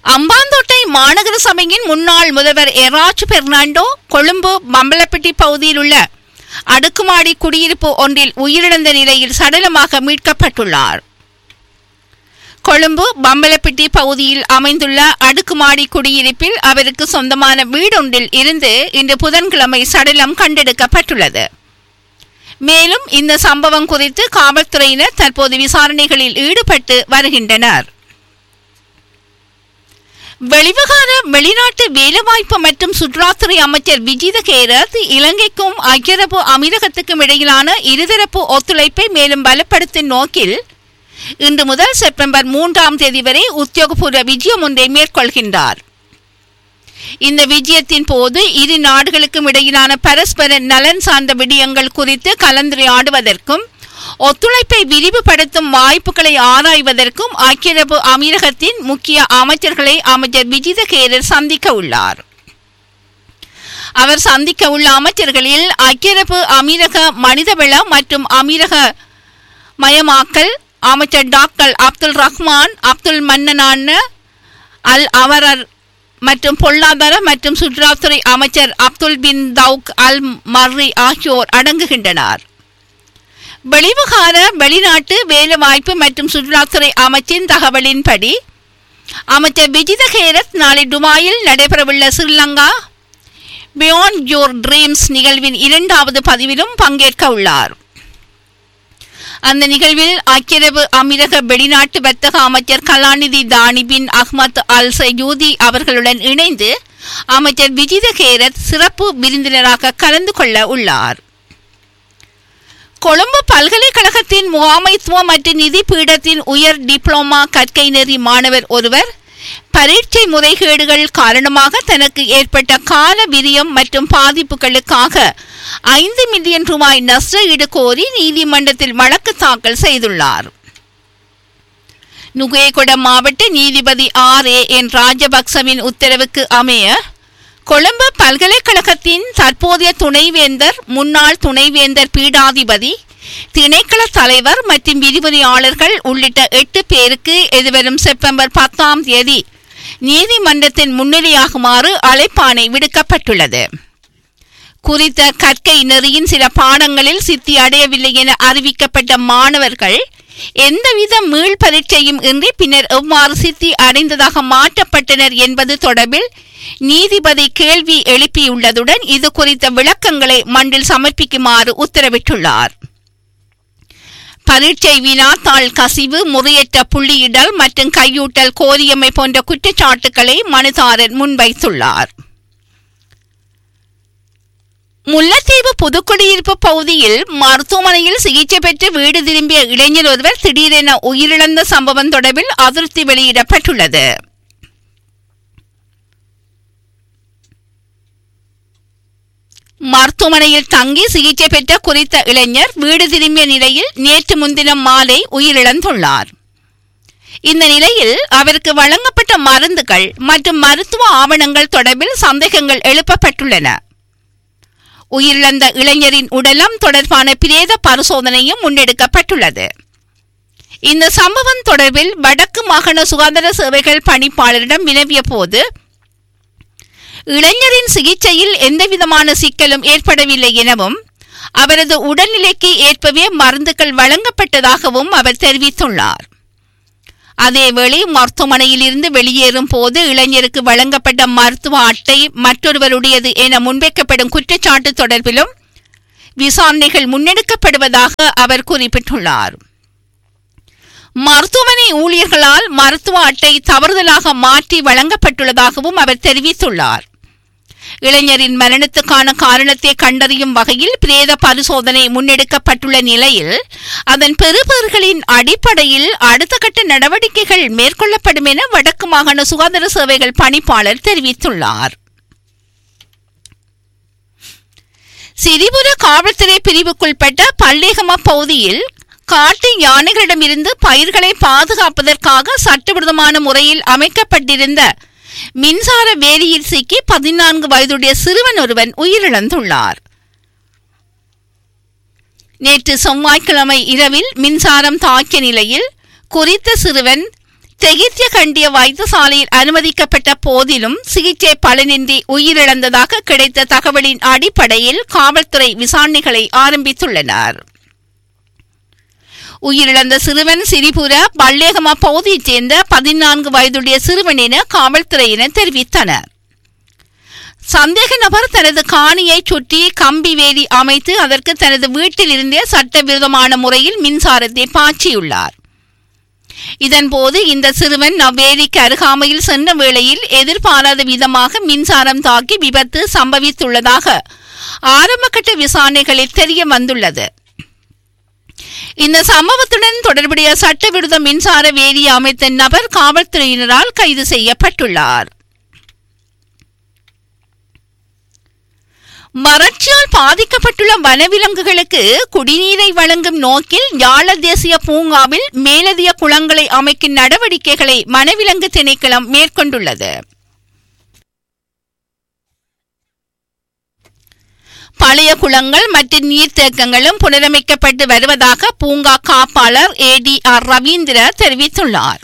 அம்பாந்தோட்டை மாநகர சபையின் முன்னாள் முதல்வர் எராஜ் பெர்னாண்டோ கொழும்பு மம்பலப்பட்டி பகுதியில் உள்ள அடுக்குமாடி குடியிருப்பு ஒன்றில் உயிரிழந்த நிலையில் சடலமாக மீட்கப்பட்டுள்ளார் கொழும்பு பம்பலப்பிட்டி பகுதியில் அமைந்துள்ள அடுக்குமாடி குடியிருப்பில் அவருக்கு சொந்தமான வீடொன்றில் இருந்து இன்று புதன்கிழமை சடலம் கண்டெடுக்கப்பட்டுள்ளது மேலும் இந்த சம்பவம் குறித்து காவல்துறையினர் தற்போது விசாரணைகளில் ஈடுபட்டு வருகின்றனர் வெளிவகார வெளிநாட்டு வேலைவாய்ப்பு மற்றும் சுற்றுலாத்துறை அமைச்சர் விஜித கேரத் இலங்கைக்கும் ஐக்கிய அரபு அமீரகத்துக்கும் இடையிலான இருதரப்பு ஒத்துழைப்பை மேலும் பலப்படுத்தும் நோக்கில் இன்று முதல் செப்டம்பர் மூன்றாம் தேதி வரை உத்தியோகபூர்வ விஜயம் ஒன்றை மேற்கொள்கின்றார் இந்த விஜயத்தின் போது இரு நாடுகளுக்கும் இடையிலான பரஸ்பர நலன் சார்ந்த விடயங்கள் குறித்து கலந்துரையாடுவதற்கும் ஒத்துழைப்பை விரிவுபடுத்தும் வாய்ப்புகளை ஆராய்வதற்கும் ஐக்கிய அரபு அமீரகத்தின் முக்கிய அமைச்சர்களை அமைச்சர் விஜித கேரர் சந்திக்க உள்ளார் அவர் சந்திக்க உள்ள அமைச்சர்களில் ஐக்கிய அரபு அமீரக மனிதவள மற்றும் அமீரக மயமாக்கல் அமைச்சர் டாக்டர் அப்துல் ரஹ்மான் அப்துல் மன்னனான அல் அவரர் மற்றும் பொருளாதார மற்றும் சுற்றுலாத்துறை அமைச்சர் அப்துல் பின் தவுக் அல் மர்ரி ஆகியோர் அடங்குகின்றனர் வெளிவகார வெளிநாட்டு வேலைவாய்ப்பு மற்றும் சுற்றுலாத்துறை அமைச்சின் தகவலின்படி அமைச்சர் விஜித கேரத் நாளை துபாயில் நடைபெறவுள்ள ஸ்ரீலங்கா பியாண்ட் யோர் ட்ரீம்ஸ் நிகழ்வின் இரண்டாவது பதிவிலும் பங்கேற்க உள்ளார் அந்த நிகழ்வில் ஐக்கிய அரபு அமீரக வெளிநாட்டு வர்த்தக அமைச்சர் கலாநிதி தானி பின் அஹ்மத் அல் சயூதி அவர்களுடன் இணைந்து அமைச்சர் விஜித கேரத் சிறப்பு விருந்தினராக கலந்து கொள்ள உள்ளார் கொழும்பு பல்கலைக்கழகத்தின் முகாமைத்துவ மற்றும் நிதி பீடத்தின் உயர் டிப்ளோமா கற்கை நெறி மாணவர் ஒருவர் பரீட்சை முறைகேடுகள் காரணமாக தனக்கு ஏற்பட்ட கால விரியம் மற்றும் பாதிப்புகளுக்காக ஐந்து மில்லியன் ரூபாய் நஷ்ட ஈடு கோரி நீதிமன்றத்தில் வழக்கு தாக்கல் செய்துள்ளார் நுகேகொட மாவட்ட நீதிபதி ஆர் ஏ என் ராஜபக்சவின் உத்தரவுக்கு அமைய கொழும்பு பல்கலைக்கழகத்தின் தற்போதைய துணைவேந்தர் முன்னாள் துணைவேந்தர் பீடாதிபதி திணைக்கள தலைவர் மற்றும் விரிவுரையாளர்கள் உள்ளிட்ட எட்டு பேருக்கு எதிர்வரும் செப்டம்பர் பத்தாம் தேதி நீதிமன்றத்தின் முன்னிலையாகுமாறு அழைப்பாணை விடுக்கப்பட்டுள்ளது குறித்த கற்கை நெறியின் சில பாடங்களில் சித்தி அடையவில்லை என அறிவிக்கப்பட்ட மாணவர்கள் எந்தவித மீள் பரீட்சையும் இன்றி பின்னர் எவ்வாறு சித்தி அடைந்ததாக மாற்றப்பட்டனர் என்பது தொடர்பில் நீதிபதி கேள்வி எழுப்பியுள்ளதுடன் இது குறித்த விளக்கங்களை மண்டில் சமர்ப்பிக்குமாறு உத்தரவிட்டுள்ளார் பரீட்சை வினாத்தாள் கசிவு முறையற்ற புள்ளியிடல் மற்றும் கையூட்டல் கோரியமை போன்ற குற்றச்சாட்டுக்களை மனுதாரர் முன்வைத்துள்ளார் முல்லைத்தீவு புதுக்குடியிருப்பு பகுதியில் மருத்துவமனையில் சிகிச்சை பெற்று வீடு திரும்பிய இளைஞர் ஒருவர் திடீரென உயிரிழந்த சம்பவம் தொடர்பில் அதிருப்தி வெளியிடப்பட்டுள்ளது மருத்துவமனையில் தங்கி சிகிச்சை பெற்ற குறித்த இளைஞர் வீடு திரும்பிய நிலையில் நேற்று முன்தினம் மாலை உயிரிழந்துள்ளார் இந்த நிலையில் அவருக்கு வழங்கப்பட்ட மருந்துகள் மற்றும் மருத்துவ ஆவணங்கள் தொடர்பில் சந்தேகங்கள் எழுப்பப்பட்டுள்ளன உயிரிழந்த இளைஞரின் உடலம் தொடர்பான பிரேத பரிசோதனையும் முன்னெடுக்கப்பட்டுள்ளது இந்த சம்பவம் தொடர்பில் வடக்கு மாகாண சுகாதார சேவைகள் பணிப்பாளரிடம் வினவிய போது இளைஞரின் சிகிச்சையில் எந்தவிதமான சிக்கலும் ஏற்படவில்லை எனவும் அவரது உடல்நிலைக்கு ஏற்பவே மருந்துகள் வழங்கப்பட்டதாகவும் அவர் தெரிவித்துள்ளார் அதேவேளை மருத்துவமனையில் இருந்து வெளியேறும் போது இளைஞருக்கு வழங்கப்பட்ட மருத்துவ அட்டை மற்றொருவருடையது என முன்வைக்கப்படும் குற்றச்சாட்டு தொடர்பிலும் விசாரணைகள் முன்னெடுக்கப்படுவதாக அவர் குறிப்பிட்டுள்ளார் மருத்துவமனை ஊழியர்களால் மருத்துவ அட்டை தவறுதலாக மாற்றி வழங்கப்பட்டுள்ளதாகவும் அவர் தெரிவித்துள்ளார் இளைஞரின் மரணத்துக்கான காரணத்தை கண்டறியும் வகையில் பிரேத பரிசோதனை முன்னெடுக்கப்பட்டுள்ள நிலையில் அதன் பெறுபேறுகளின் அடிப்படையில் அடுத்த கட்ட நடவடிக்கைகள் மேற்கொள்ளப்படும் என வடக்கு மாகாண சுகாதார சேவைகள் பணிப்பாளர் தெரிவித்துள்ளார் சிறிபுர காவல்துறை பிரிவுக்குள்பட்ட பல்லேகம பகுதியில் காட்டு யானைகளிடமிருந்து பயிர்களை பாதுகாப்பதற்காக சட்டவிரோதமான முறையில் அமைக்கப்பட்டிருந்த மின்சார வேலியில் சிக்கி பதினான்கு வயதுடைய சிறுவன் ஒருவன் உயிரிழந்துள்ளார் நேற்று செவ்வாய்க்கிழமை இரவில் மின்சாரம் தாக்கிய நிலையில் குறித்த சிறுவன் தெகித்ய கண்டிய வைத்தியசாலையில் அனுமதிக்கப்பட்ட போதிலும் சிகிச்சை பலனின்றி உயிரிழந்ததாக கிடைத்த தகவலின் அடிப்படையில் காவல்துறை விசாரணைகளை ஆரம்பித்துள்ளனர் உயிரிழந்த சிறுவன் சிரிபுர பல்லேகம பகுதியைச் சேர்ந்த பதினான்கு வயதுடைய சிறுவன் என காவல்துறையினர் தெரிவித்தனர் சந்தேக நபர் தனது காணியை சுற்றி கம்பி வேலி அமைத்து அதற்கு தனது வீட்டில் இருந்தே சட்டவிரோதமான முறையில் மின்சாரத்தை பாய்ச்சியுள்ளார் இதன்போது இந்த சிறுவன் அவ்வேலிக்கு அருகாமையில் சென்ற வேளையில் எதிர்பாராத விதமாக மின்சாரம் தாக்கி விபத்து சம்பவித்துள்ளதாக ஆரம்பகட்ட விசாரணைகளில் தெரிய வந்துள்ளது இந்த சம்பவத்துடன் தொடர்புடைய சட்டவிரோத மின்சார வேலியை அமைத்த நபர் காவல்துறையினரால் கைது செய்யப்பட்டுள்ளார் வறட்சியால் பாதிக்கப்பட்டுள்ள வனவிலங்குகளுக்கு குடிநீரை வழங்கும் நோக்கில் யாழ தேசிய பூங்காவில் மேலதிக குளங்களை அமைக்கும் நடவடிக்கைகளை வனவிலங்கு திணைக்களம் மேற்கொண்டுள்ளது பழைய குளங்கள் மற்றும் நீர்த்தேக்கங்களும் புனரமைக்கப்பட்டு வருவதாக பூங்கா காப்பாளர் ஏ டி ஆர் ரவீந்திர தெரிவித்துள்ளார்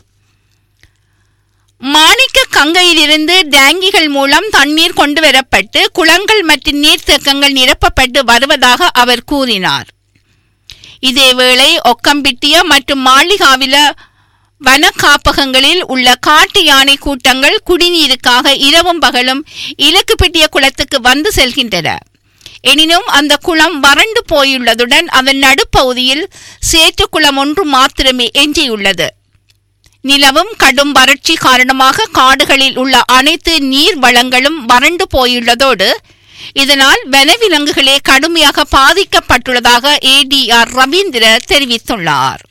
மாணிக்க கங்கையிலிருந்து டேங்கிகள் மூலம் தண்ணீர் கொண்டு வரப்பட்டு குளங்கள் மற்றும் நீர்த்தேக்கங்கள் நிரப்பப்பட்டு வருவதாக அவர் கூறினார் இதேவேளை ஒக்கம்பிட்டிய மற்றும் மாளிகாவில வன காப்பகங்களில் உள்ள காட்டு யானை கூட்டங்கள் குடிநீருக்காக இரவும் பகலும் இலக்குப்பிட்டிய குளத்துக்கு வந்து செல்கின்றன எனினும் அந்த குளம் வறண்டு போயுள்ளதுடன் அதன் நடுப்பகுதியில் சேற்று குளம் ஒன்று மாத்திரமே எஞ்சியுள்ளது நிலவும் கடும் வறட்சி காரணமாக காடுகளில் உள்ள அனைத்து நீர் வளங்களும் வறண்டு போயுள்ளதோடு இதனால் வனவிலங்குகளே கடுமையாக பாதிக்கப்பட்டுள்ளதாக ஏடிஆர் ரவீந்திர தெரிவித்துள்ளார்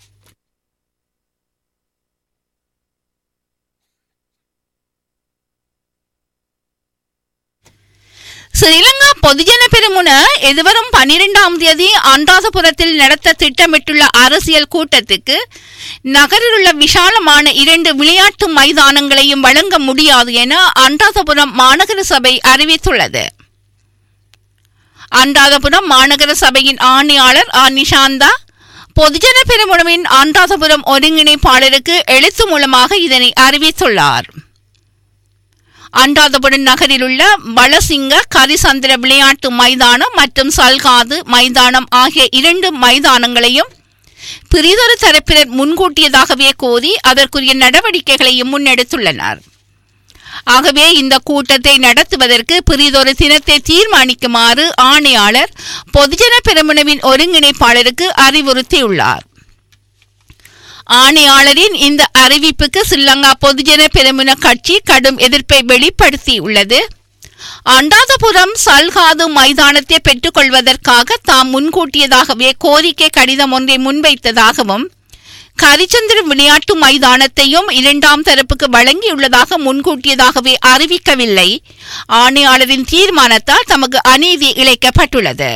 ஸ்ரீலங்கா பொதுஜன பெருமுன எதிர்வரும் பனிரெண்டாம் தேதி அன்றாதபுரத்தில் நடத்த திட்டமிட்டுள்ள அரசியல் கூட்டத்துக்கு நகரில் உள்ள விசாலமான இரண்டு விளையாட்டு மைதானங்களையும் வழங்க முடியாது என அன்றாதபுரம் மாநகர சபை அறிவித்துள்ளது அன்றாதபுரம் மாநகர சபையின் ஆணையாளர் ஆ நிஷாந்தா பொதுஜன பெருமுனவின் அன்றாதபுரம் ஒருங்கிணைப்பாளருக்கு எழுத்து மூலமாக இதனை அறிவித்துள்ளார் அண்டாதபுரம் நகரில் உள்ள வளசிங்க கரிசந்திர விளையாட்டு மைதானம் மற்றும் சல்காது மைதானம் ஆகிய இரண்டு மைதானங்களையும் பிரிதொரு தரப்பினர் முன்கூட்டியதாகவே கோரி அதற்குரிய நடவடிக்கைகளையும் முன்னெடுத்துள்ளனர் ஆகவே இந்த கூட்டத்தை நடத்துவதற்கு பிரிதொரு தினத்தை தீர்மானிக்குமாறு ஆணையாளர் பொதுஜன பெருமுனவின் ஒருங்கிணைப்பாளருக்கு அறிவுறுத்தியுள்ளார் ஆணையாளரின் இந்த அறிவிப்புக்கு ஸ்ரீலங்கா பொதுஜன பெருமுன கட்சி கடும் எதிர்ப்பை வெளிப்படுத்தியுள்ளது அண்டாதபுரம் சல்காது மைதானத்தை பெற்றுக்கொள்வதற்காக தாம் முன்கூட்டியதாகவே கோரிக்கை கடிதம் ஒன்றை முன்வைத்ததாகவும் கரிச்சந்திரன் விளையாட்டு மைதானத்தையும் இரண்டாம் தரப்புக்கு வழங்கியுள்ளதாக முன்கூட்டியதாகவே அறிவிக்கவில்லை ஆணையாளரின் தீர்மானத்தால் தமக்கு அநீதி இழைக்கப்பட்டுள்ளது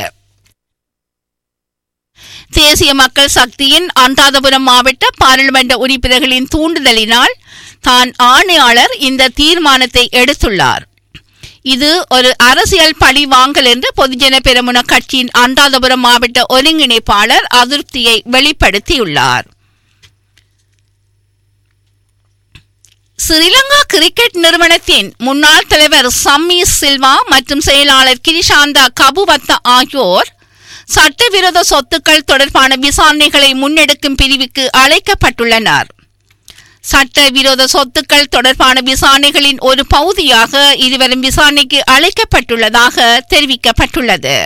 தேசிய மக்கள் சக்தியின் அந்தாதபுரம் மாவட்ட பாராளுமன்ற உறுப்பினர்களின் தூண்டுதலினால் தான் ஆணையாளர் இந்த தீர்மானத்தை எடுத்துள்ளார் இது ஒரு அரசியல் பழி வாங்கல் என்று பொதுஜன பெருமுன கட்சியின் அந்தாதபுரம் மாவட்ட ஒருங்கிணைப்பாளர் அதிருப்தியை வெளிப்படுத்தியுள்ளார் ஸ்ரீலங்கா கிரிக்கெட் நிறுவனத்தின் முன்னாள் தலைவர் சம்மி சில்வா மற்றும் செயலாளர் கிரிஷாந்தா கபுவத்த ஆகியோர் சட்டவிரோத சொத்துக்கள் தொடர்பான விசாரணைகளை முன்னெடுக்கும் பிரிவுக்கு அழைக்கப்பட்டுள்ளனர் சட்டவிரோத சொத்துக்கள் தொடர்பான விசாரணைகளின் ஒரு பகுதியாக இருவரும் விசாரணைக்கு அழைக்கப்பட்டுள்ளதாக தெரிவிக்கப்பட்டுள்ளது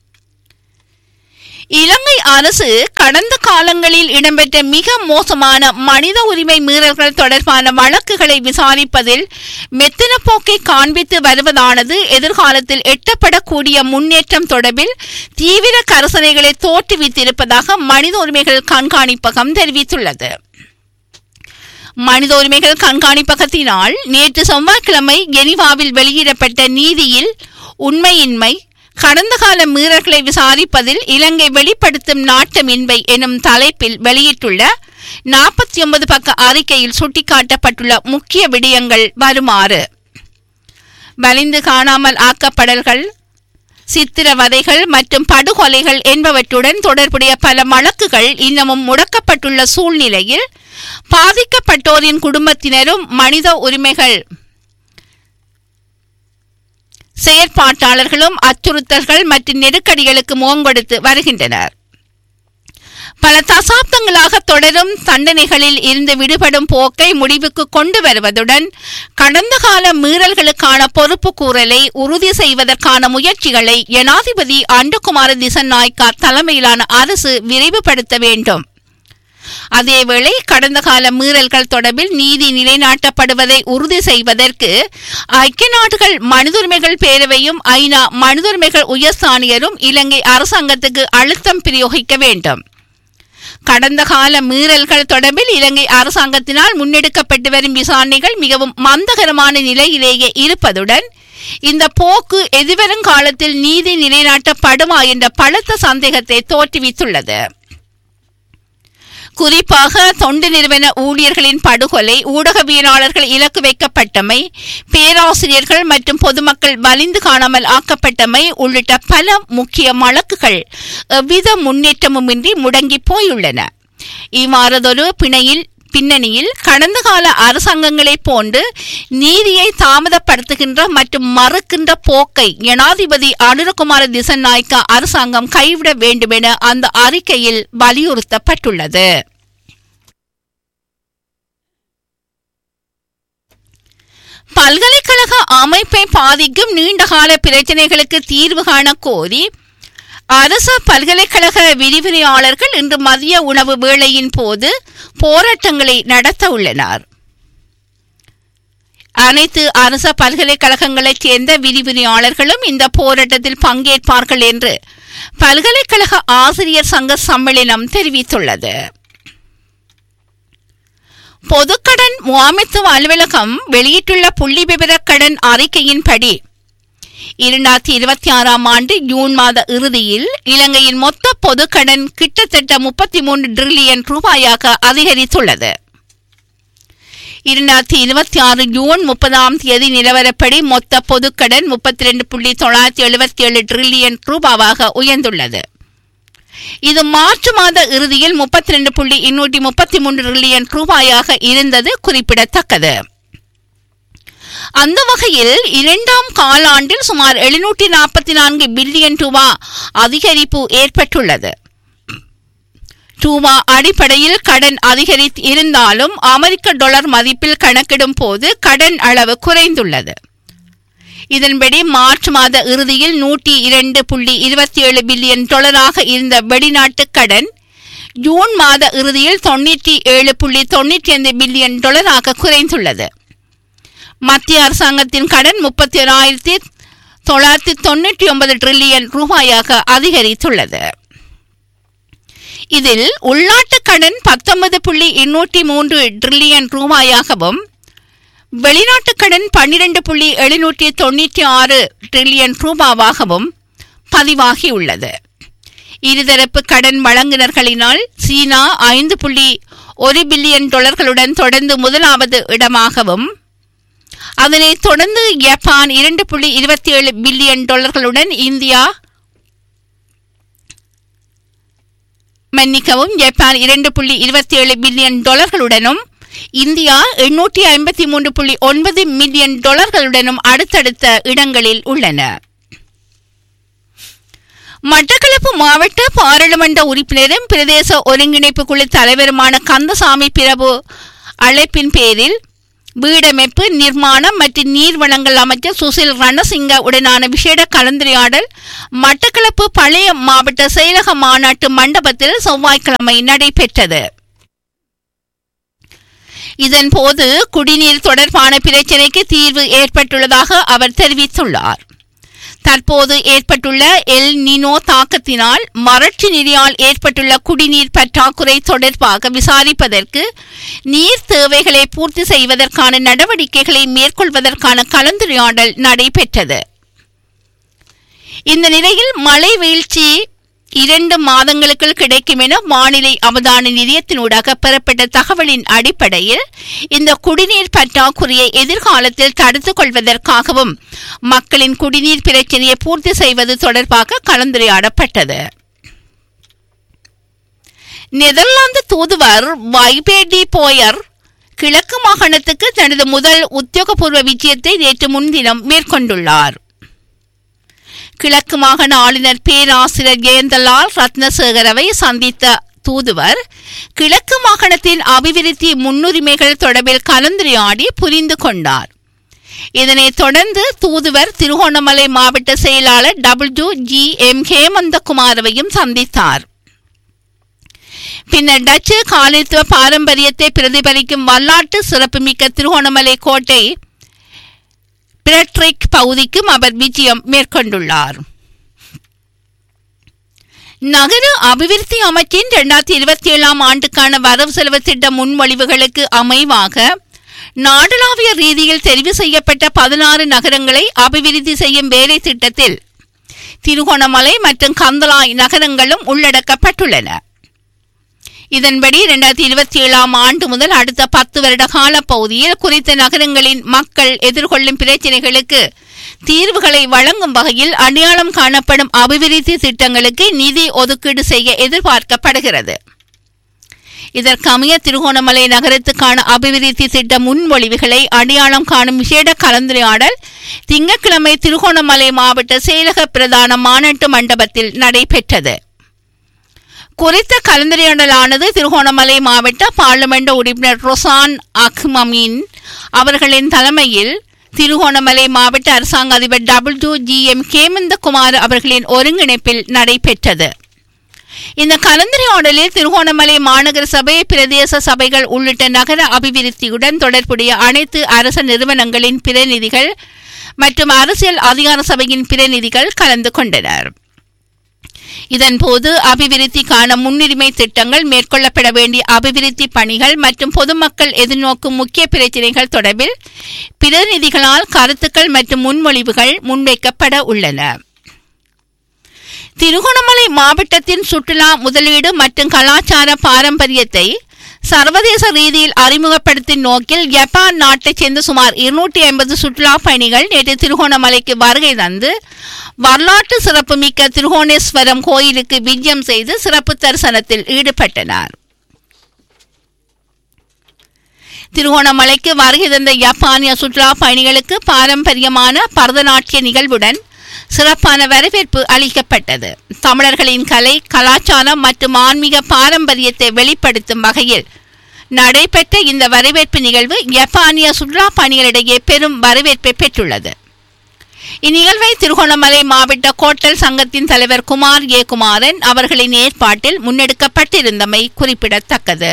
இலங்கை அரசு கடந்த காலங்களில் இடம்பெற்ற மிக மோசமான மனித உரிமை மீறல்கள் தொடர்பான வழக்குகளை விசாரிப்பதில் மெத்தன போக்கை காண்பித்து வருவதானது எதிர்காலத்தில் எட்டப்படக்கூடிய முன்னேற்றம் தொடர்பில் தீவிர கரசனைகளை தோற்றுவித்திருப்பதாக மனித உரிமைகள் கண்காணிப்பகம் தெரிவித்துள்ளது மனித உரிமைகள் கண்காணிப்பகத்தினால் நேற்று செவ்வாய்க்கிழமை ஜெனிவாவில் வெளியிடப்பட்ட நீதியில் உண்மையின்மை கடந்த கால மீறல்களை விசாரிப்பதில் இலங்கை வெளிப்படுத்தும் நாட்டமின்மை எனும் தலைப்பில் வெளியிட்டுள்ள நாற்பத்தி ஒன்பது பக்க அறிக்கையில் சுட்டிக்காட்டப்பட்டுள்ள முக்கிய விடயங்கள் வருமாறு வலிந்து காணாமல் ஆக்கப்படல்கள் சித்திரவதைகள் மற்றும் படுகொலைகள் என்பவற்றுடன் தொடர்புடைய பல வழக்குகள் இன்னமும் முடக்கப்பட்டுள்ள சூழ்நிலையில் பாதிக்கப்பட்டோரின் குடும்பத்தினரும் மனித உரிமைகள் செயற்பாட்டாளர்களும் அச்சுறுத்தல்கள் மற்றும் நெருக்கடிகளுக்கு முகங்கொடுத்து வருகின்றனர் பல தசாப்தங்களாக தொடரும் தண்டனைகளில் இருந்து விடுபடும் போக்கை முடிவுக்கு கொண்டு வருவதுடன் கடந்த கால மீறல்களுக்கான பொறுப்பு கூறலை உறுதி செய்வதற்கான முயற்சிகளை ஜனாதிபதி அண்டகுமார திசநாய்க்கா தலைமையிலான அரசு விரைவுபடுத்த வேண்டும் அதேவேளை கடந்த கால மீறல்கள் தொடர்பில் நீதி நிலைநாட்டப்படுவதை உறுதி செய்வதற்கு ஐக்கிய நாடுகள் மனிதுரிமைகள் பேரவையும் ஐநா மனிதுரிமைகள் உயர்ஸ்தானியரும் இலங்கை அரசாங்கத்துக்கு அழுத்தம் பிரயோகிக்க வேண்டும் கடந்த கால மீறல்கள் தொடர்பில் இலங்கை அரசாங்கத்தினால் முன்னெடுக்கப்பட்டு வரும் விசாரணைகள் மிகவும் மந்தகரமான நிலையிலேயே இருப்பதுடன் இந்த போக்கு எதிர்வரும் காலத்தில் நீதி நிலைநாட்டப்படுமா என்ற பலத்த சந்தேகத்தை தோற்றுவித்துள்ளது குறிப்பாக தொண்டு நிறுவன ஊழியர்களின் படுகொலை ஊடகவியலாளர்கள் இலக்கு வைக்கப்பட்டமை பேராசிரியர்கள் மற்றும் பொதுமக்கள் வலிந்து காணாமல் ஆக்கப்பட்டமை உள்ளிட்ட பல முக்கிய வழக்குகள் எவ்வித முன்னேற்றமுமின்றி முடங்கி போயுள்ளன இவ்வாறதொரு பிணையில் பின்னணியில் கடந்த கால அரசாங்கங்களைப் போன்று நீதியை தாமதப்படுத்துகின்ற மற்றும் மறுக்கின்ற போக்கை ஜனாதிபதி அனுரகுமார திசநாய்க்கா அரசாங்கம் கைவிட வேண்டுமென அந்த அறிக்கையில் வலியுறுத்தப்பட்டுள்ளது பல்கலைக்கழக அமைப்பை பாதிக்கும் நீண்டகால பிரச்சினைகளுக்கு தீர்வு காண கோரி அரசு பல்கலைக்கழக விரிவுரையாளர்கள் இன்று மதிய உணவு வேளையின் போது போராட்டங்களை நடத்த உள்ளனர் அனைத்து அரச பல்கலைக்கழகங்களைச் சேர்ந்த விரிவுரையாளர்களும் இந்த போராட்டத்தில் பங்கேற்பார்கள் என்று பல்கலைக்கழக ஆசிரியர் சங்க சம்மேளனம் தெரிவித்துள்ளது பொதுக்கடன் முகாமைத்துவ அலுவலகம் வெளியிட்டுள்ள புள்ளி விவர கடன் அறிக்கையின்படி இரண்டாயிரத்தி இருபத்தி ஆறாம் ஆண்டு ஜூன் மாத இறுதியில் இலங்கையின் மொத்த பொதுக்கடன் கிட்டத்தட்ட முப்பத்தி மூன்று டிரில்லியன் ரூபாயாக அதிகரித்துள்ளது இரண்டாயிரத்தி இருபத்தி ஆறு ஜூன் முப்பதாம் தேதி நிலவரப்படி மொத்த பொதுக்கடன் முப்பத்தி ரெண்டு புள்ளி தொள்ளாயிரத்தி எழுபத்தி ஏழு டிரில்லியன் ரூபாவாக உயர்ந்துள்ளது இது மார்ச் மாத இறுதியில் முப்பத்தி ரெண்டு புள்ளி இன்னூற்றி முப்பத்தி மூன்று டிரில்லியன் ரூபாயாக இருந்தது குறிப்பிடத்தக்கது அந்த வகையில் இரண்டாம் காலாண்டில் சுமார் எழுநூற்றி நாற்பத்தி நான்கு பில்லியன் ரூபா அதிகரிப்பு ஏற்பட்டுள்ளது ரூபா அடிப்படையில் கடன் அதிகரித்து இருந்தாலும் அமெரிக்க டாலர் மதிப்பில் கணக்கிடும் போது கடன் அளவு குறைந்துள்ளது இதன்படி மார்ச் மாத இறுதியில் நூற்றி இரண்டு புள்ளி இருபத்தி ஏழு பில்லியன் டாலராக இருந்த வெளிநாட்டு கடன் ஜூன் மாத இறுதியில் தொண்ணூற்றி ஏழு புள்ளி தொண்ணூற்றி ஐந்து பில்லியன் டாலராக குறைந்துள்ளது மத்திய அரசாங்கத்தின் கடன் முப்பத்தி ஏழாயிரத்தி தொள்ளாயிரத்தி தொண்ணூற்றி ஒன்பது டிரில்லியன் ரூபாயாக அதிகரித்துள்ளது இதில் உள்நாட்டு கடன் பத்தொன்பது புள்ளி எண்ணூற்றி மூன்று டிரில்லியன் ரூபாயாகவும் வெளிநாட்டு கடன் பன்னிரண்டு புள்ளி எழுநூற்றி தொண்ணூற்றி ஆறு டிரில்லியன் ரூபாவாகவும் பதிவாகியுள்ளது இருதரப்பு கடன் வழங்குனர்களினால் சீனா ஐந்து புள்ளி ஒரு பில்லியன் டாலர்களுடன் தொடர்ந்து முதலாவது இடமாகவும் அதனைத் தொடர்ந்து ஜப்பான் இரண்டு புள்ளி இருபத்தி ஏழு பில்லியன் டாலர்களுடன் இந்தியா மன்னிக்கவும் ஜப்பான் இரண்டு புள்ளி இருபத்தி ஏழு பில்லியன் டாலர்களுடனும் இந்தியா எண்ணூற்றி ஐம்பத்தி மூன்று புள்ளி ஒன்பது மில்லியன் டாலர்களுடனும் அடுத்தடுத்த இடங்களில் உள்ளன மட்டக்களப்பு மாவட்ட பாராளுமன்ற உறுப்பினரும் பிரதேச ஒருங்கிணைப்பு குழு தலைவருமான கந்தசாமி பிரபு அழைப்பின் பேரில் வீடமைப்பு நிர்மாணம் மற்றும் நீர்வளங்கள் அமைச்சர் சுசில் ரணசிங்க உடனான விசேட கலந்துரையாடல் மட்டக்களப்பு பழைய மாவட்ட செயலக மாநாட்டு மண்டபத்தில் செவ்வாய்க்கிழமை நடைபெற்றது இதன்போது குடிநீர் தொடர்பான பிரச்சினைக்கு தீர்வு ஏற்பட்டுள்ளதாக அவர் தெரிவித்துள்ளார் தற்போது ஏற்பட்டுள்ள எல் நினோ தாக்கத்தினால் வறட்சி நிதியால் ஏற்பட்டுள்ள குடிநீர் பற்றாக்குறை தொடர்பாக விசாரிப்பதற்கு நீர் தேவைகளை பூர்த்தி செய்வதற்கான நடவடிக்கைகளை மேற்கொள்வதற்கான கலந்துரையாடல் நடைபெற்றது இந்த நிலையில் மழை வீழ்ச்சி இரண்டு மாதங்களுக்குள் கிடைக்கும் என வானிலை அவதான நிலையத்தினூடாக பெறப்பட்ட தகவலின் அடிப்படையில் இந்த குடிநீர் பற்றாக்குறையை எதிர்காலத்தில் தடுத்துக் கொள்வதற்காகவும் மக்களின் குடிநீர் பிரச்சினையை பூர்த்தி செய்வது தொடர்பாக கலந்துரையாடப்பட்டது நெதர்லாந்து தூதுவர் வைபேடி போயர் கிழக்கு மாகாணத்துக்கு தனது முதல் உத்தியோகபூர்வ விஜயத்தை நேற்று முன்தினம் மேற்கொண்டுள்ளார் கிழக்கு மாகாண ஆளுநர் பேராசிரியர் ஜெயந்தலால் ரத்னசேகரவை சந்தித்த தூதுவர் கிழக்கு மாகாணத்தின் அபிவிருத்தி முன்னுரிமைகள் தொடர்பில் கலந்துரையாடி புரிந்து கொண்டார் இதனைத் தொடர்ந்து தூதுவர் திருகோணமலை மாவட்ட செயலாளர் டபிள்யூ ஜி எம் ஹேமந்தகுமாரவையும் சந்தித்தார் பின்னர் டச்சு காலித்துவ பாரம்பரியத்தை பிரதிபலிக்கும் வரலாற்று சிறப்புமிக்க திருகோணமலை கோட்டை பிரட்ரிக் பகுதிக்கும் அவர் விஜயம் மேற்கொண்டுள்ளார் நகர அபிவிருத்தி அமைச்சின் இரண்டாயிரத்தி இருபத்தி ஏழாம் ஆண்டுக்கான வரவு செலவு திட்ட முன்மொழிவுகளுக்கு அமைவாக நாடளாவிய ரீதியில் தெரிவு செய்யப்பட்ட பதினாறு நகரங்களை அபிவிருத்தி செய்யும் வேலை திட்டத்தில் திருகோணமலை மற்றும் கந்தலாய் நகரங்களும் உள்ளடக்கப்பட்டுள்ளன இதன்படி இரண்டாயிரத்தி இருபத்தி ஏழாம் ஆண்டு முதல் அடுத்த பத்து வருட கால பகுதியில் குறித்த நகரங்களின் மக்கள் எதிர்கொள்ளும் பிரச்சினைகளுக்கு தீர்வுகளை வழங்கும் வகையில் அடையாளம் காணப்படும் அபிவிருத்தி திட்டங்களுக்கு நிதி ஒதுக்கீடு செய்ய எதிர்பார்க்கப்படுகிறது இதற்கமைய திருகோணமலை நகரத்துக்கான அபிவிருத்தி திட்ட முன்மொழிவுகளை அடையாளம் காணும் விசேட கலந்துரையாடல் திங்கட்கிழமை திருகோணமலை மாவட்ட செயலக பிரதான மாநாட்டு மண்டபத்தில் நடைபெற்றது குறித்த கலந்துரையாடலானது திருகோணமலை மாவட்ட பார்லிமெண்ட் உறுப்பினர் ரொசான் அக்மமின் அவர்களின் தலைமையில் திருகோணமலை மாவட்ட அரசாங்க அதிபர் டபிள்யூ ஜி எம் கேமந்தகுமார் அவர்களின் ஒருங்கிணைப்பில் நடைபெற்றது இந்த கலந்துரையாடலில் திருகோணமலை மாநகர சபை பிரதேச சபைகள் உள்ளிட்ட நகர அபிவிருத்தியுடன் தொடர்புடைய அனைத்து அரச நிறுவனங்களின் பிரதிநிதிகள் மற்றும் அரசியல் அதிகார சபையின் பிரதிநிதிகள் கலந்து கொண்டனர் இதன்போது அபிவிருத்திக்கான முன்னுரிமை திட்டங்கள் மேற்கொள்ளப்பட வேண்டிய அபிவிருத்தி பணிகள் மற்றும் பொதுமக்கள் எதிர்நோக்கும் முக்கிய பிரச்சினைகள் தொடர்பில் பிரதிநிதிகளால் கருத்துக்கள் மற்றும் முன்மொழிவுகள் முன்வைக்கப்பட உள்ளன திருகோணமலை மாவட்டத்தின் சுற்றுலா முதலீடு மற்றும் கலாச்சார பாரம்பரியத்தை சர்வதேச ரீதியில் அறிமுகப்படுத்தும் நோக்கில் ஜப்பான் நாட்டைச் சேர்ந்த சுமார் இருநூற்றி ஐம்பது சுற்றுலா பயணிகள் நேற்று திருகோணமலைக்கு வருகை தந்து வரலாற்று சிறப்புமிக்க திருகோணேஸ்வரம் கோயிலுக்கு விஜயம் செய்து சிறப்பு தரிசனத்தில் ஈடுபட்டனர் திருகோணமலைக்கு வருகை தந்த ஜப்பானிய சுற்றுலா பயணிகளுக்கு பாரம்பரியமான பரதநாட்டிய நிகழ்வுடன் சிறப்பான வரவேற்பு அளிக்கப்பட்டது தமிழர்களின் கலை கலாச்சாரம் மற்றும் ஆன்மீக பாரம்பரியத்தை வெளிப்படுத்தும் வகையில் நடைபெற்ற இந்த வரவேற்பு நிகழ்வு ஜப்பானிய சுற்றுலா பயணிகளிடையே பெரும் வரவேற்பை பெற்றுள்ளது இந்நிகழ்வை திருகோணமலை மாவட்ட கோட்டல் சங்கத்தின் தலைவர் குமார் ஏ குமாரன் அவர்களின் ஏற்பாட்டில் முன்னெடுக்கப்பட்டிருந்தமை குறிப்பிடத்தக்கது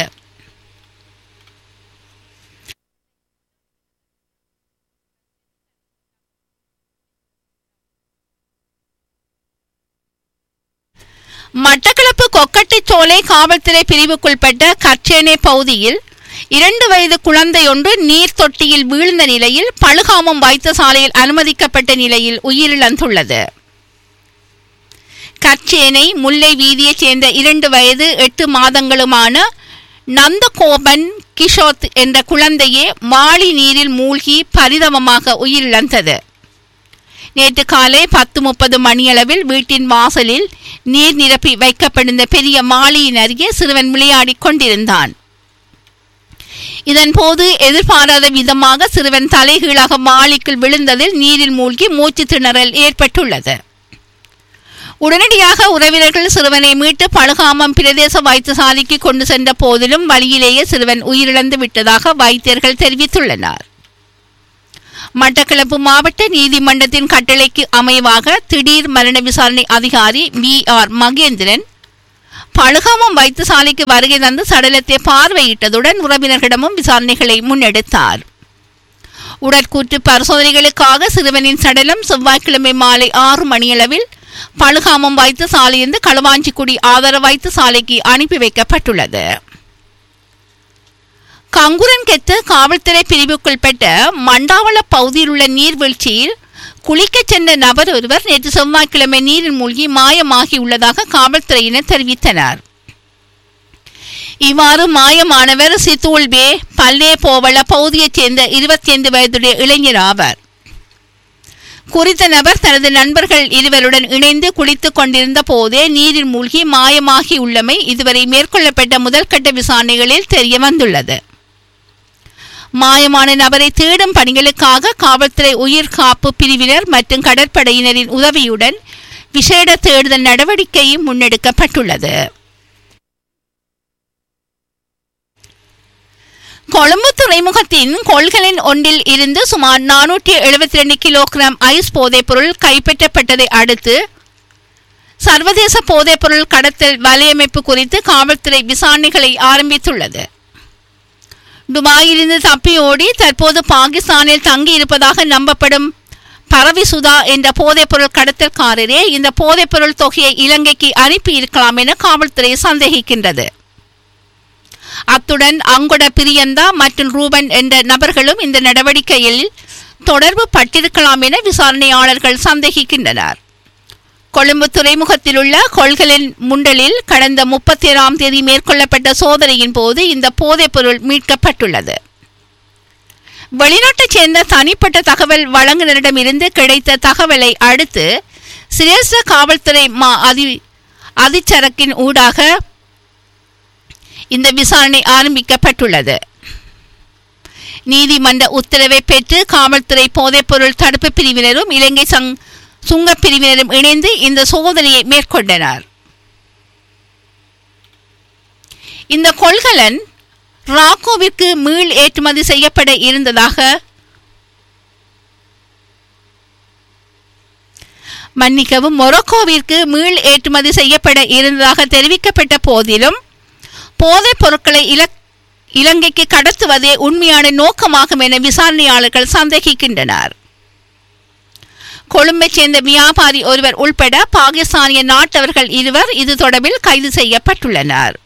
மட்டக்களப்பு கொக்கட்டிச்சோலை காவல்துறை பிரிவுக்குள்பட்ட கச்சேனை பகுதியில் இரண்டு வயது குழந்தையொன்று நீர் தொட்டியில் வீழ்ந்த நிலையில் பழுகாமம் வைத்தியசாலையில் அனுமதிக்கப்பட்ட நிலையில் உயிரிழந்துள்ளது கச்சேனை முல்லை வீதியைச் சேர்ந்த இரண்டு வயது எட்டு மாதங்களுமான நந்தகோபன் கிஷோத் என்ற குழந்தையே மாளி நீரில் மூழ்கி பரிதவமாக உயிரிழந்தது நேற்று காலை பத்து முப்பது மணியளவில் வீட்டின் வாசலில் நீர் நிரப்பி வைக்கப்பட்டிருந்த பெரிய மாளியின் அருகே சிறுவன் விளையாடிக் கொண்டிருந்தான் இதன்போது எதிர்பாராத விதமாக சிறுவன் தலைகீழாக மாளிக்குள் விழுந்ததில் நீரில் மூழ்கி மூச்சு திணறல் ஏற்பட்டுள்ளது உடனடியாக உறவினர்கள் சிறுவனை மீட்டு பழுகாமம் பிரதேச வைத்தியசாலைக்கு கொண்டு சென்ற போதிலும் வழியிலேயே சிறுவன் உயிரிழந்து விட்டதாக வைத்தியர்கள் தெரிவித்துள்ளனர் மட்டக்களப்பு மாவட்ட நீதிமன்றத்தின் கட்டளைக்கு அமைவாக திடீர் மரண விசாரணை அதிகாரி வி ஆர் மகேந்திரன் பழுகாமம் வைத்தியசாலைக்கு வருகை தந்து சடலத்தை பார்வையிட்டதுடன் உறவினர்களிடமும் விசாரணைகளை முன்னெடுத்தார் உடற்கூற்று பரிசோதனைகளுக்காக சிறுவனின் சடலம் செவ்வாய்க்கிழமை மாலை ஆறு மணியளவில் பழுகாமம் வைத்தியசாலையிலிருந்து களுவாஞ்சிக்குடி ஆதார வைத்தியசாலைக்கு அனுப்பி வைக்கப்பட்டுள்ளது கங்குரன்கெத்து காவல்துறை பிரிவுக்குள்பட்ட மண்டாவள பகுதியில் உள்ள நீர்வீழ்ச்சியில் குளிக்கச் சென்ற நபர் ஒருவர் நேற்று செவ்வாய்க்கிழமை நீரில் மூழ்கி மாயமாகி உள்ளதாக காவல்துறையினர் தெரிவித்தனர் இவ்வாறு மாயமானவர் சித்தூல்பே பல்லே போவள பகுதியைச் சேர்ந்த இருபத்தி ஐந்து வயதுடைய இளைஞர் ஆவார் குறித்த நபர் தனது நண்பர்கள் இருவருடன் இணைந்து குளித்துக் கொண்டிருந்த போதே நீரில் மூழ்கி மாயமாகி உள்ளமை இதுவரை மேற்கொள்ளப்பட்ட முதல்கட்ட விசாரணைகளில் தெரிய வந்துள்ளது மாயமான நபரை தேடும் பணிகளுக்காக காவல்துறை உயிர் காப்பு பிரிவினர் மற்றும் கடற்படையினரின் உதவியுடன் விசேட தேடுதல் நடவடிக்கையும் முன்னெடுக்கப்பட்டுள்ளது கொழும்பு துறைமுகத்தின் கொள்கலன் ஒன்றில் இருந்து சுமார் நானூற்றி எழுபத்தி ரெண்டு கிலோகிராம் ஐஸ் போதைப்பொருள் கைப்பற்றப்பட்டதை அடுத்து சர்வதேச போதைப்பொருள் கடத்தல் வலையமைப்பு குறித்து காவல்துறை விசாரணைகளை ஆரம்பித்துள்ளது துபாயிலிருந்து தப்பி ஓடி தற்போது பாகிஸ்தானில் தங்கியிருப்பதாக நம்பப்படும் பரவி சுதா என்ற போதைப்பொருள் கடத்தல்காரரே இந்த போதைப்பொருள் தொகையை இலங்கைக்கு அனுப்பியிருக்கலாம் என காவல்துறை சந்தேகிக்கின்றது அத்துடன் அங்குட பிரியந்தா மற்றும் ரூபன் என்ற நபர்களும் இந்த நடவடிக்கையில் தொடர்பு பட்டிருக்கலாம் என விசாரணையாளர்கள் சந்தேகிக்கின்றனர் கொழும்பு துறைமுகத்தில் உள்ள கொள்கலின் முண்டலில் கடந்த முப்பத்தி ஏழாம் தேதி மேற்கொள்ளப்பட்ட சோதனையின் போது இந்த போதைப்பொருள் மீட்கப்பட்டுள்ளது வெளிநாட்டைச் சேர்ந்த தனிப்பட்ட தகவல் வழங்குனரிடமிருந்து கிடைத்த தகவலை அடுத்து சிரேஷ்ட காவல்துறை மா அதி அதிச்சரக்கின் ஊடாக இந்த விசாரணை ஆரம்பிக்கப்பட்டுள்ளது நீதிமன்ற உத்தரவை பெற்று காவல்துறை போதைப்பொருள் தடுப்பு பிரிவினரும் இலங்கை சங் சுங்கப் பிரிவினரும் இணைந்து இந்த சோதனையை மேற்கொண்டனர் இந்த கொள்கலன் ராக்கோவிற்கு மீள் ஏற்றுமதி செய்யப்பட இருந்ததாக மன்னிக்கவும் மொரோக்கோவிற்கு மீள் ஏற்றுமதி செய்யப்பட இருந்ததாக தெரிவிக்கப்பட்ட போதிலும் போதைப் பொருட்களை இல இலங்கைக்கு கடத்துவதே உண்மையான நோக்கமாகும் என விசாரணையாளர்கள் சந்தேகிக்கின்றனர் கொழும்பைச் சேர்ந்த வியாபாரி ஒருவர் உள்பட பாகிஸ்தானிய நாட்டவர்கள் இருவர் இது தொடர்பில் கைது செய்யப்பட்டுள்ளனர்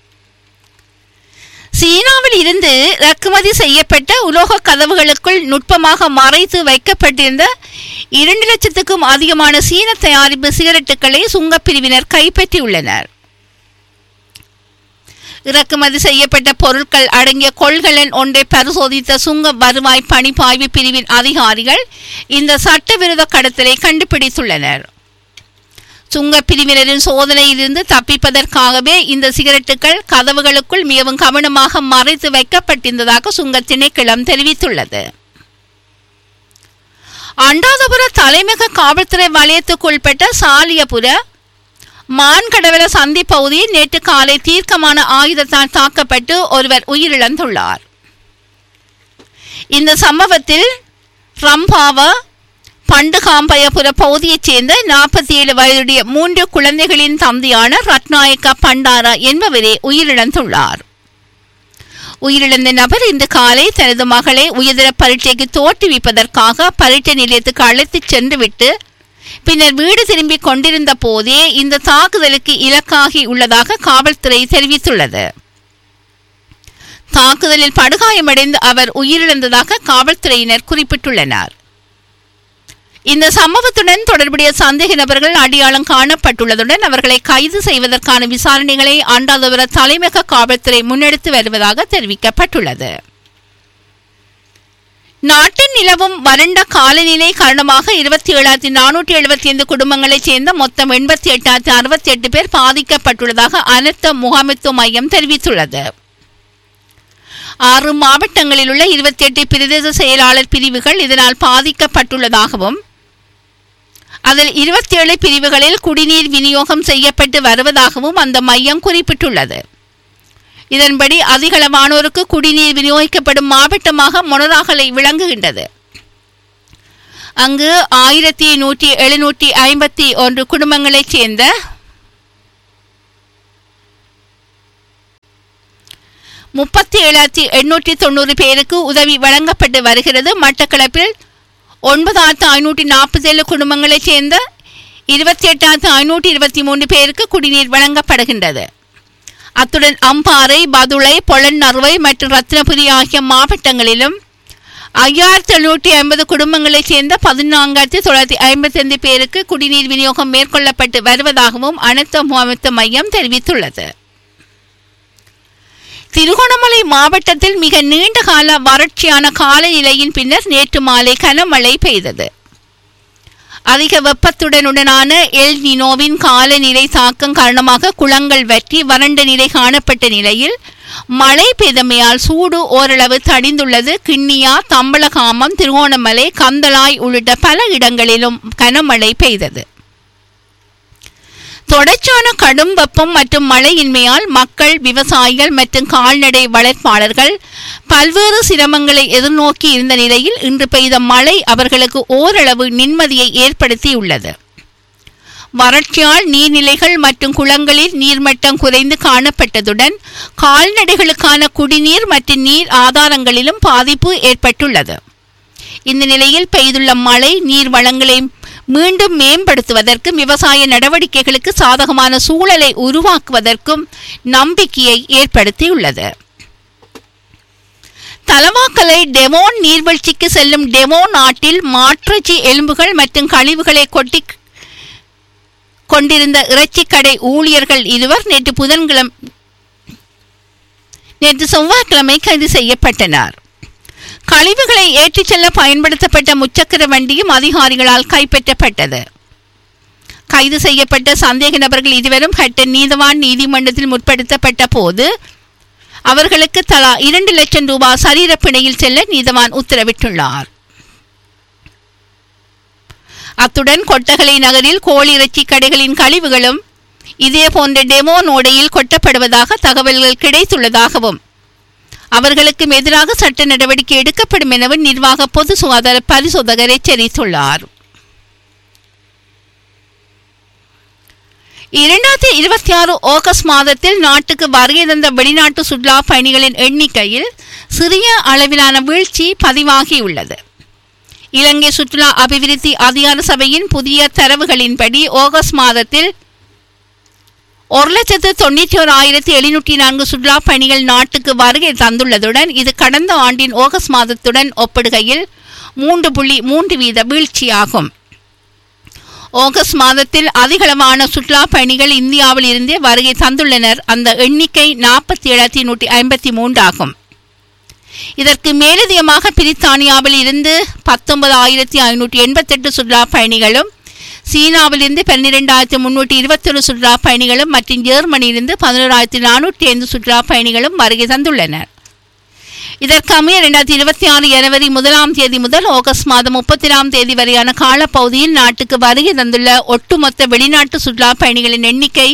சீனாவில் இருந்து இறக்குமதி செய்யப்பட்ட உலோக கதவுகளுக்குள் நுட்பமாக மறைத்து வைக்கப்பட்டிருந்த இரண்டு லட்சத்துக்கும் அதிகமான சீன தயாரிப்பு சிகரெட்டுகளை சுங்கப் பிரிவினர் கைப்பற்றியுள்ளனர் இறக்குமதி செய்யப்பட்ட பொருட்கள் அடங்கிய கொள்கலன் ஒன்றை பரிசோதித்த சுங்க வருவாய் பணிப்பாய்வு பிரிவின் அதிகாரிகள் இந்த சட்டவிரோத கடத்தலை கண்டுபிடித்துள்ளனர் சுங்க பிரிவினரின் சோதனையிலிருந்து தப்பிப்பதற்காகவே இந்த சிகரெட்டுகள் கதவுகளுக்குள் மிகவும் கவனமாக மறைத்து வைக்கப்பட்டிருந்ததாக சுங்க திணைக்களம் தெரிவித்துள்ளது அண்டாதபுர தலைமிக காவல்துறை வலயத்துக்குள்பட்ட சாலியபுர மான்கடவல சந்தி பகுதியில் நேற்று காலை தீர்க்கமான ஆயுதத்தால் தாக்கப்பட்டு ஒருவர் உயிரிழந்துள்ளார் இந்த சம்பவத்தில் ரம்பாவ பண்டுகாம்பயபுர பகுதியைச் சேர்ந்த நாற்பத்தி ஏழு வயதுடைய மூன்று குழந்தைகளின் தந்தையான ரத்நாயக்க பண்டாரா என்பவரே உயிரிழந்துள்ளார் உயிரிழந்த நபர் இன்று காலை தனது மகளை உயர்தர பரீட்சைக்கு தோற்றுவிப்பதற்காக பரீட்சை நிலையத்துக்கு அழைத்துச் சென்றுவிட்டு பின்னர் வீடு திரும்பி கொண்டிருந்த போதே இந்த தாக்குதலுக்கு இலக்காகி உள்ளதாக காவல்துறை தெரிவித்துள்ளது தாக்குதலில் படுகாயமடைந்து அவர் உயிரிழந்ததாக காவல்துறையினர் குறிப்பிட்டுள்ளனர் இந்த சம்பவத்துடன் தொடர்புடைய சந்தேக நபர்கள் அடையாளம் காணப்பட்டுள்ளதுடன் அவர்களை கைது செய்வதற்கான விசாரணைகளை ஆண்டாதவர தலைமையக காவல்துறை முன்னெடுத்து வருவதாக தெரிவிக்கப்பட்டுள்ளது நாட்டின் நிலவும் வறண்ட காலநிலை காரணமாக இருபத்தி ஏழாயிரத்தி நானூற்றி எழுபத்தி ஐந்து குடும்பங்களைச் சேர்ந்த மொத்தம் எண்பத்தி எட்டாயிரத்தி அறுபத்தி எட்டு பேர் பாதிக்கப்பட்டுள்ளதாக அனர்த்த முகாமைத்துவ மையம் தெரிவித்துள்ளது ஆறு மாவட்டங்களில் உள்ள இருபத்தி எட்டு பிரதேச செயலாளர் பிரிவுகள் இதனால் பாதிக்கப்பட்டுள்ளதாகவும் அதில் இருபத்தி ஏழு பிரிவுகளில் குடிநீர் விநியோகம் செய்யப்பட்டு வருவதாகவும் அந்த மையம் குறிப்பிட்டுள்ளது இதன்படி அதிகளவானோருக்கு குடிநீர் விநியோகிக்கப்படும் மாவட்டமாக மொனராகலை விளங்குகின்றது அங்கு ஆயிரத்தி நூற்றி எழுநூற்றி ஐம்பத்தி ஒன்று குடும்பங்களைச் சேர்ந்த முப்பத்தி ஏழாயிரத்தி எண்ணூற்றி தொண்ணூறு பேருக்கு உதவி வழங்கப்பட்டு வருகிறது மட்டக்களப்பில் ஒன்பதாயிரத்து ஐநூற்றி நாற்பத்தி ஏழு குடும்பங்களைச் சேர்ந்த இருபத்தி எட்டாயிரத்து ஐநூற்றி இருபத்தி மூன்று பேருக்கு குடிநீர் வழங்கப்படுகின்றது அத்துடன் அம்பாறை பதுளை பொலன்னறுவை மற்றும் ரத்னபுரி ஆகிய மாவட்டங்களிலும் ஐயாயிரத்தி எழுநூற்றி ஐம்பது குடும்பங்களைச் சேர்ந்த பதினான்காயிரத்தி தொள்ளாயிரத்தி ஐம்பத்தி ஐந்து பேருக்கு குடிநீர் விநியோகம் மேற்கொள்ளப்பட்டு வருவதாகவும் அனைத்து முகாமைத்துவ மையம் தெரிவித்துள்ளது திருகோணமலை மாவட்டத்தில் மிக நீண்ட கால வறட்சியான காலநிலையின் பின்னர் நேற்று மாலை கனமழை பெய்தது அதிக வெப்பத்துடனுடனான எல் நினோவின் காலநிலை தாக்கம் காரணமாக குளங்கள் வற்றி வறண்ட நிலை காணப்பட்ட நிலையில் மழை பெய்தமையால் சூடு ஓரளவு தடிந்துள்ளது கிண்ணியா தம்பலகாமம் திருகோணமலை கந்தளாய் உள்ளிட்ட பல இடங்களிலும் கனமழை பெய்தது தொடர்ச்சியான கடும் வெப்பம் மற்றும் மழையின்மையால் மக்கள் விவசாயிகள் மற்றும் கால்நடை வளர்ப்பாளர்கள் பல்வேறு சிரமங்களை எதிர்நோக்கி இருந்த நிலையில் இன்று பெய்த மழை அவர்களுக்கு ஓரளவு நிம்மதியை ஏற்படுத்தியுள்ளது வறட்சியால் நீர்நிலைகள் மற்றும் குளங்களில் நீர்மட்டம் குறைந்து காணப்பட்டதுடன் கால்நடைகளுக்கான குடிநீர் மற்றும் நீர் ஆதாரங்களிலும் பாதிப்பு ஏற்பட்டுள்ளது இந்த நிலையில் பெய்துள்ள மழை நீர் வளங்களை மீண்டும் மேம்படுத்துவதற்கும் விவசாய நடவடிக்கைகளுக்கு சாதகமான சூழலை உருவாக்குவதற்கும் நம்பிக்கையை ஏற்படுத்தியுள்ளது தலவாக்கலை டெமோன் நீர்வீழ்ச்சிக்கு செல்லும் டெமோன் நாட்டில் மாற்றச்சி எலும்புகள் மற்றும் கழிவுகளை கொட்டி கொண்டிருந்த இறைச்சிக்கடை ஊழியர்கள் இருவர் நேற்று புதன்கிழமை நேற்று செவ்வாய்க்கிழமை கைது செய்யப்பட்டனர் கழிவுகளை ஏற்றிச் செல்ல பயன்படுத்தப்பட்ட முச்சக்கர வண்டியும் அதிகாரிகளால் கைப்பற்றப்பட்டது கைது செய்யப்பட்ட சந்தேக நபர்கள் இருவரும் ஹட்டன் நீதவான் நீதிமன்றத்தில் முற்படுத்தப்பட்ட போது அவர்களுக்கு தலா இரண்டு லட்சம் ரூபாய் சரீர பிணையில் செல்ல நீதவான் உத்தரவிட்டுள்ளார் அத்துடன் கொட்டகலை நகரில் கோழி இறைச்சி கடைகளின் கழிவுகளும் இதே போன்ற டெமோ நோடையில் கொட்டப்படுவதாக தகவல்கள் கிடைத்துள்ளதாகவும் அவர்களுக்கும் எதிராக சட்ட நடவடிக்கை எடுக்கப்படும் எனவும் நிர்வாக பொது சுகாதார பரிசோதகர் எச்சரித்துள்ளார் இரண்டாயிரத்தி இருபத்தி ஆறு ஆகஸ்ட் மாதத்தில் நாட்டுக்கு வருகை தந்த வெளிநாட்டு சுற்றுலா பயணிகளின் எண்ணிக்கையில் சிறிய அளவிலான வீழ்ச்சி பதிவாகியுள்ளது இலங்கை சுற்றுலா அபிவிருத்தி அதிகார சபையின் புதிய தரவுகளின்படி ஆகஸ்ட் மாதத்தில் ஒரு லட்சத்து தொண்ணூற்றி ஒரு ஆயிரத்தி எழுநூற்றி நான்கு சுற்றுலா பயணிகள் நாட்டுக்கு வருகை தந்துள்ளதுடன் இது கடந்த ஆண்டின் ஆகஸ்ட் மாதத்துடன் ஒப்பிடுகையில் மூன்று புள்ளி மூன்று வீத வீழ்ச்சியாகும் ஆகஸ்ட் மாதத்தில் அதிகளவான சுற்றுலா பயணிகள் இந்தியாவில் இருந்தே வருகை தந்துள்ளனர் அந்த எண்ணிக்கை நாற்பத்தி ஏழாயிரத்தி நூற்றி ஐம்பத்தி மூன்று ஆகும் இதற்கு மேலதிகமாக பிரித்தானியாவில் இருந்து பத்தொன்பது ஆயிரத்தி ஐநூற்றி எண்பத்தெட்டு சுற்றுலா பயணிகளும் சீனாவிலிருந்து பன்னிரெண்டாயிரத்தி முன்னூற்றி இருபத்தொரு சுற்றுலா பயணிகளும் மற்றும் ஜெர்மனியிலிருந்து பதினோராயிரத்தி நானூற்றி ஐந்து சுற்றுலா பயணிகளும் வருகை தந்துள்ளனர் இதற்கமைய இரண்டாயிரத்தி இருபத்தி ஆறு ஜனவரி முதலாம் தேதி முதல் ஆகஸ்ட் மாதம் முப்பத்திராம் தேதி வரையான காலப்பகுதியில் நாட்டுக்கு வருகை தந்துள்ள ஒட்டுமொத்த வெளிநாட்டு சுற்றுலா பயணிகளின் எண்ணிக்கை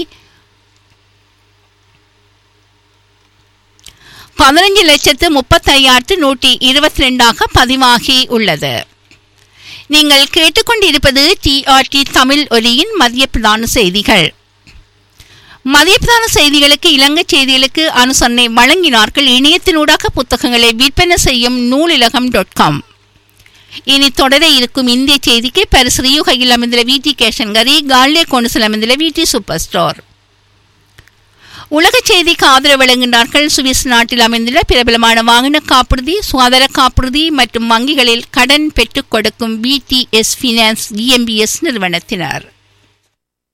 பதினஞ்சு லட்சத்து முப்பத்தையாயிரத்து நூற்றி இருபத்தி ரெண்டாக பதிவாகி உள்ளது நீங்கள் கேட்டுக்கொண்டிருப்பது டிஆர்டி தமிழ் ஒலியின் மதிய பிரதான செய்திகள் மதிய பிரதான செய்திகளுக்கு இலங்கை செய்திகளுக்கு அனுசரணை வழங்கினார்கள் இணையத்தினூடாக புத்தகங்களை விற்பனை செய்யும் நூலிலகம் டாட் காம் இனி தொடர இருக்கும் இந்திய செய்திக்கு பரிசு ரியுகையில் அமைந்துள்ள விடி கேஷன்கரி காலே கொண்டுசில் அமைந்துள்ள விடி சூப்பர் ஸ்டோர் உலக செய்திக்கு ஆதரவு வழங்குகின்றார்கள் சுவிஸ் நாட்டில் அமைந்துள்ள பிரபலமான வாகன காப்புறுதி சுகாதார காப்புறுதி மற்றும் வங்கிகளில் கடன் பெற்றுக் கொடுக்கும் பிடிஎஸ் ஃபினான்ஸ் டிஎம்பிஎஸ் நிறுவனத்தினர்